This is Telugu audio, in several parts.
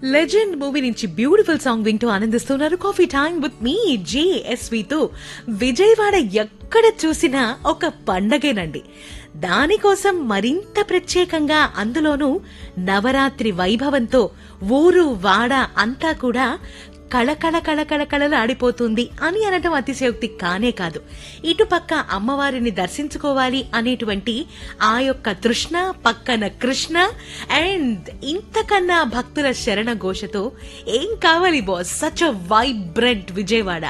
లెజెండ్ మూవీ నుంచి బ్యూటిఫుల్ సాంగ్ వింటూ ఆనందిస్తున్నారు కాఫీ టైం విత్ మీ తో విజయవాడ ఎక్కడ చూసినా ఒక పండగేనండి దానికోసం మరింత ప్రత్యేకంగా అందులోనూ నవరాత్రి వైభవంతో ఊరు వాడ అంతా కూడా కళకళ కళకళ కళలాడిపోతుంది అని అనటం అతిశయోక్తి కానే కాదు ఇటుపక్క అమ్మవారిని దర్శించుకోవాలి అనేటువంటి ఆ యొక్క తృష్ణ పక్కన కృష్ణ అండ్ ఇంతకన్నా భక్తుల శరణ ఘోషతో ఏం కావాలి boss such a vibrant Vijayawada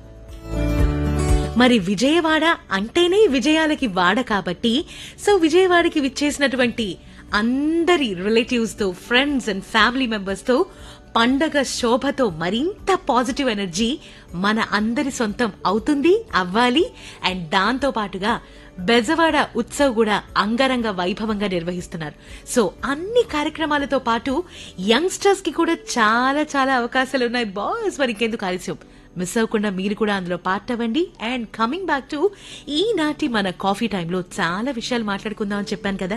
మరి విజయవాడ అంటేనే విజయాలకి వాడ కాబట్టి సో విజయవాడకి విచ్చేసినటువంటి అందరి రిలేటివ్స్ తో ఫ్రెండ్స్ అండ్ ఫ్యామిలీ మెంబర్స్ తో పండగ శోభతో మరింత పాజిటివ్ ఎనర్జీ మన అందరి సొంతం అవుతుంది అవ్వాలి అండ్ దాంతో పాటుగా బెజవాడ ఉత్సవ్ కూడా అంగరంగ వైభవంగా నిర్వహిస్తున్నారు సో అన్ని కార్యక్రమాలతో పాటు యంగ్స్టర్స్ కి కూడా చాలా చాలా అవకాశాలు ఉన్నాయి బాయ్స్ మరి ఇంకెందుకు ఆలస్యం మిస్ అవ్వకుండా మీరు కూడా అందులో పార్ట్ అవ్వండి అండ్ కమింగ్ బ్యాక్ టు ఈనాటి మన కాఫీ టైంలో చాలా విషయాలు మాట్లాడుకుందాం అని చెప్పాను కదా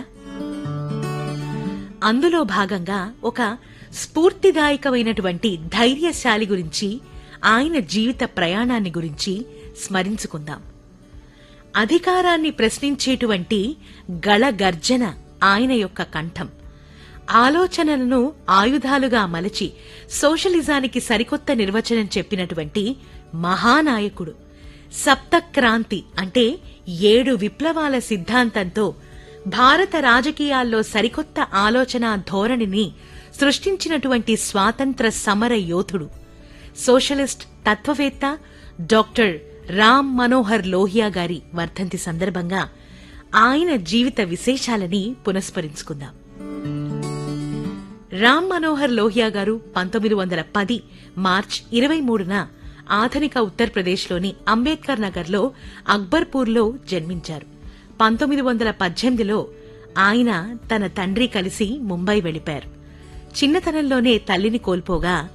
అందులో భాగంగా ఒక స్ఫూర్తిదాయకమైనటువంటి ధైర్యశాలి గురించి ఆయన జీవిత ప్రయాణాన్ని గురించి స్మరించుకుందాం అధికారాన్ని ప్రశ్నించేటువంటి గళగర్జన ఆయన యొక్క కంఠం ఆలోచనలను ఆయుధాలుగా మలచి సోషలిజానికి సరికొత్త నిర్వచనం చెప్పినటువంటి మహానాయకుడు సప్తక్రాంతి అంటే ఏడు విప్లవాల సిద్ధాంతంతో భారత రాజకీయాల్లో సరికొత్త ఆలోచన ధోరణిని సృష్టించినటువంటి స్వాతంత్ర సమర యోధుడు సోషలిస్ట్ తత్వవేత్త డాక్టర్ రామ్ మనోహర్ లోహియా గారి వర్ధంతి సందర్భంగా ఆయన జీవిత విశేషాలని పునస్మరించుకుందాం రామ్ మనోహర్ లోహియా గారు పంతొమ్మిది వందల పది మార్చ్ ఇరవై మూడున ఆధునిక ఉత్తరప్రదేశ్లోని అంబేద్కర్ నగర్లో అక్బర్పూర్లో జన్మించారు పంతొమ్మిది వందల పద్దెనిమిదిలో ఆయన తన తండ్రి కలిసి ముంబై వెళ్లిపారు చిన్నతనంలోనే తల్లిని కోల్పోగా